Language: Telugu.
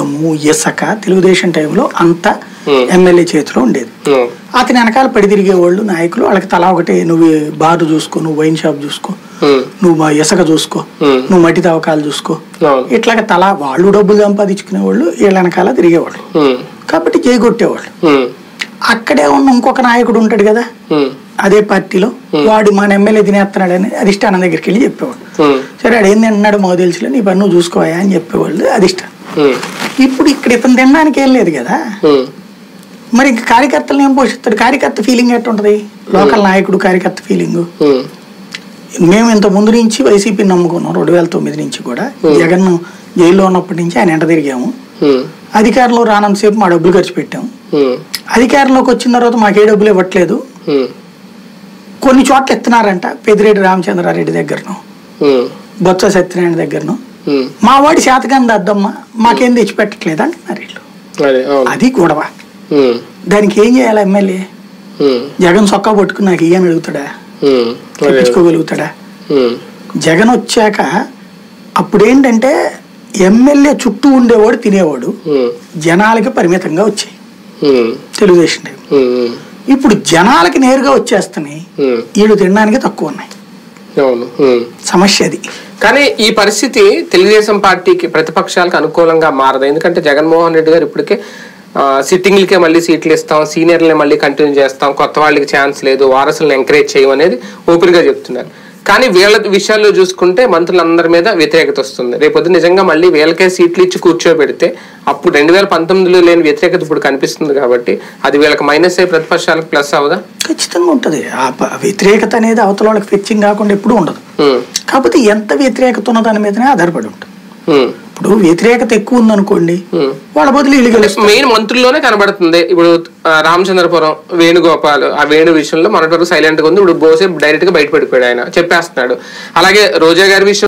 దుర్గము ఇసక తెలుగుదేశం టైంలో అంత ఎమ్మెల్యే చేతిలో ఉండేది ఉమ్, అతని వెనకాల పడి తిరిగేవాళ్ళు నాయకులు వాళ్ళకి తలా ఒకటి నువ్వు బారు చూసుకో నువ్వు వైన్ షాప్ చూసుకో ఉమ్, నువ్వు మా ఇసుక చూసుకో Hmm. నువ్వు మట్టి తవ్వకాలు చూసుకో అవును ఇట్లాగ తలా వాళ్ళు డబ్బులు సంపాదించుకునే వాళ్ళు వీళ్ళ వెనకాల తిరిగేవాళ్ళు ఉమ్, కాబట్టి చేయగొట్టేవాళ్ళు ఉమ్, అక్కడే ఉన్న ఇంకొక నాయకుడు ఉంటాడు కదా ఉమ్, అదే పార్టీలో వాడు మన ఎమ్మెల్యే తినేస్తున్నాడని అధిష్టానం దగ్గరికి వెళ్ళి చెప్పేవాడు ఉమ్, సరే ఆడు ఏం తిన్నాడు మాకు తెలుసులే నీ పని నువ్వు చూసుకోవా అని చెప్పేవాళ్ళు అధిష్టానం ఉమ్, ఇప్పుడు ఇక్కడ ఇతను తినడానికి ఏం లేదు కదా ఉమ్, మరి ఇంక కార్యకర్తలను ఏం పోషిస్తాడు కార్యకర్త ఫీలింగ్ ఎట్టుంటది లోకల్ నాయకుడు కార్యకర్త ఫీలింగ్ ఉమ్, మేము ఇంత ముందు నుంచి వైసీపీని నమ్ముకున్నాం రెండు వేల తొమ్మిది నుంచి కూడా జగన్ జైల్లో ఉన్నప్పటి నుంచి ఆయన ఎంట తిరిగాము ఉమ్, అధికారంలో రానంతసేపు మా డబ్బులు ఖర్చు పెట్టాము ఉమ్, అధికారంలోకి వచ్చిన తర్వాత మాకు ఏ డబ్బులు ఇవ్వట్లేదు ఉమ్, కొన్ని చోట్ల ఎత్తున్నారంట పెద్దిరెడ్డి రామచంద్రారెడ్డి దగ్గరను ఉమ్, బొత్స సత్యనారాయణ దగ్గరను ఉమ్, మా వాడి శాతకాన్ని దద్దమ్మ మాకేం తెచ్చిపెట్టట్లేదు అంటున్నారు వీళ్ళు అదే అవును అది గొడవ ఉమ్, దానికి ఏం చేయాలి ఎమ్మెల్యే ఉమ్, జగన్ సొక్కా పట్టుకుని నాకు ఇయ్యని అడుగుతాడా ఉమ్, అదే తెప్పించుకోగలుగుతాడా ఉమ్, జగన్ వచ్చాక అప్పుడేంటంటే ఎమ్మెల్యే చుట్టూ ఉండేవాడు తినేవాడు ఉమ్, జనాలకి పరిమితంగా వచ్చాయి ఉమ్, తెలుగుదేశం టైం ఉమ్, ఉమ్, ఇప్పుడు జనాలకి నేరుగా వచ్చేస్తున్నాయి ఉమ్, వీళ్ళు తినడానికి తక్కువ ఉన్నాయి అవును ఉమ్. సమస్య అది కానీ ఈ పరిస్థితి తెలుగుదేశం పార్టీకి ప్రతిపక్షాలకు అనుకూలంగా మారదు ఎందుకంటే జగన్మోహన్ రెడ్డి గారు ఇప్పటికే ఆ, సిట్టింగ్లకే మళ్ళీ సీట్లు ఇస్తాం సీనియర్లనే మళ్ళీ కంటిన్యూ చేస్తాం కొత్త వాళ్ళకి ఛాన్స్ లేదు వారసులను ఎంకరేజ్ చేయమనేది ఓపెన్గా చెప్తున్నారు కానీ వీళ్ళ విషయాల్లో చూసుకుంటే మంత్రులందరి మీద వ్యతిరేకత వస్తుంది రేపొద్దు నిజంగా మళ్ళీ వీళ్ళకే సీట్లు ఇచ్చి కూర్చోబెడితే అప్పుడు రెండు వేల పంతొమ్మిదిలో లేని వ్యతిరేకత ఇప్పుడు కనిపిస్తుంది కాబట్టి అది వీళ్ళకి మైనస్ అయ్యి ప్రతిపక్షాలకు ప్లస్ అవదా ఖచ్చితంగా ఉంటుంది ఆ ప- వ్యతిరేకత అనేది అవతల వాళ్ళకి ఫెచ్చింగ్ కాకుండా ఎప్పుడూ ఉండదు ఉమ్, కాకపోతే ఎంత వ్యతిరేకత ఉన్న దాని మీదనే ఆధారపడి ఉంటుంది ఉమ్, ఇప్పుడు వ్యతిరేకత ఎక్కువ ఉందనుకోండి ఉమ్. వాళ్ళ బదులు వీళ్ళు గెలుస్తారు మెయిన్ మంత్రుల్లోనే కనబడుతుంది ఇప్పుడు ఆ, రామచంద్రపురం వేణుగోపాల్ ఆ వేణు విషయంలో మొన్నటి వరకు సైలెంట్ గా ఉంది ఇప్పుడు బోసే డైరెక్ట్ గా బయటపడిపోయాడు ఆయన చెప్పేస్తున్నాడు అలాగే రోజా గారి విషయం